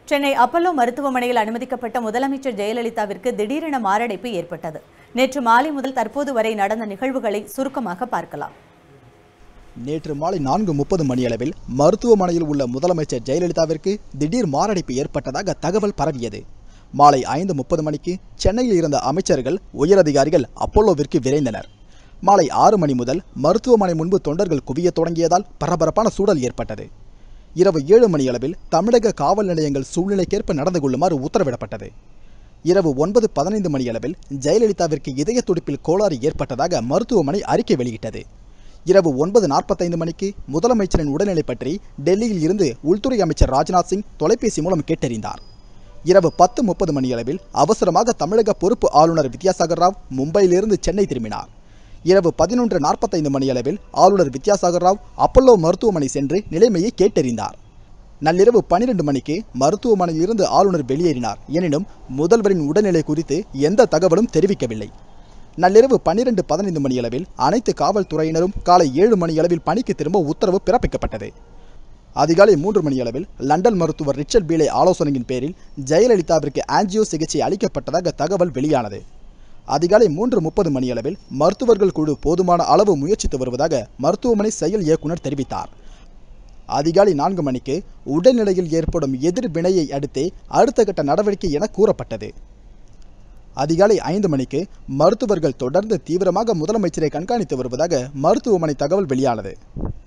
Chennai Apollo மருத்துவமனையில் அனுமதிக்கப்பட்ட முதலமைச்சர் ஜெயலலிதாவிற்கு திடீரென மாரடைப்பு ஏற்பட்டது நேற்று மாலை முதல் தற்போது வரை நடந்த நிகழ்வுகளை சுருக்கமாக பார்க்கலாம் நேற்று மாலை நான்கு முப்பது மணியளவில் மருத்துவமனையில் உள்ள முதலமைச்சர் ஜெயலலிதாவிற்கு திடீர் மாரடைப்பு ஏற்பட்டதாக தகவல் பரவியது மாலை ஐந்து முப்பது மணிக்கு சென்னையில் இருந்த அமைச்சர்கள் உயரதிகாரிகள் அப்பல்லோவிற்கு விரைந்தனர் மாலை ஆறு மணி முதல் மருத்துவமனை முன்பு தொண்டர்கள் குவியத் தொடங்கியதால் பரபரப்பான சூழல் ஏற்பட்டது இரவு ஏழு மணியளவில் தமிழக காவல் நிலையங்கள் சூழ்நிலைக்கேற்ப நடந்து கொள்ளுமாறு உத்தரவிடப்பட்டது இரவு ஒன்பது பதினைந்து மணியளவில் ஜெயலலிதாவிற்கு இதய துடிப்பில் கோளாறு ஏற்பட்டதாக மருத்துவமனை அறிக்கை வெளியிட்டது இரவு ஒன்பது நாற்பத்தைந்து மணிக்கு முதலமைச்சரின் உடல்நிலை பற்றி டெல்லியில் இருந்து உள்துறை அமைச்சர் ராஜ்நாத் சிங் தொலைபேசி மூலம் கேட்டறிந்தார் இரவு பத்து முப்பது மணியளவில் அவசரமாக தமிழக பொறுப்பு ஆளுநர் வித்யாசாகர் ராவ் மும்பையிலிருந்து சென்னை திரும்பினார் இரவு பதினொன்று நாற்பத்தைந்து மணியளவில் ஆளுநர் வித்யாசாகர் ராவ் அப்பல்லோ மருத்துவமனை சென்று நிலைமையை கேட்டறிந்தார் நள்ளிரவு பனிரெண்டு மணிக்கு மருத்துவமனையிலிருந்து ஆளுநர் வெளியேறினார் எனினும் முதல்வரின் உடல்நிலை குறித்து எந்த தகவலும் தெரிவிக்கவில்லை நள்ளிரவு பன்னிரண்டு பதினைந்து மணியளவில் அனைத்து காவல்துறையினரும் காலை ஏழு மணியளவில் பணிக்கு திரும்ப உத்தரவு பிறப்பிக்கப்பட்டது அதிகாலை மூன்று மணியளவில் லண்டன் மருத்துவர் ரிச்சர்ட் பீலே ஆலோசனையின் பேரில் ஜெயலலிதாவிற்கு ஆன்ஜியோ சிகிச்சை அளிக்கப்பட்டதாக தகவல் வெளியானது அதிகாலை மூன்று முப்பது மணியளவில் மருத்துவர்கள் குழு போதுமான அளவு முயற்சித்து வருவதாக மருத்துவமனை செயல் இயக்குனர் தெரிவித்தார் அதிகாலை நான்கு மணிக்கு உடல்நிலையில் ஏற்படும் எதிர்வினையை அடுத்தே அடுத்த கட்ட நடவடிக்கை என கூறப்பட்டது அதிகாலை ஐந்து மணிக்கு மருத்துவர்கள் தொடர்ந்து தீவிரமாக முதலமைச்சரை கண்காணித்து வருவதாக மருத்துவமனை தகவல் வெளியானது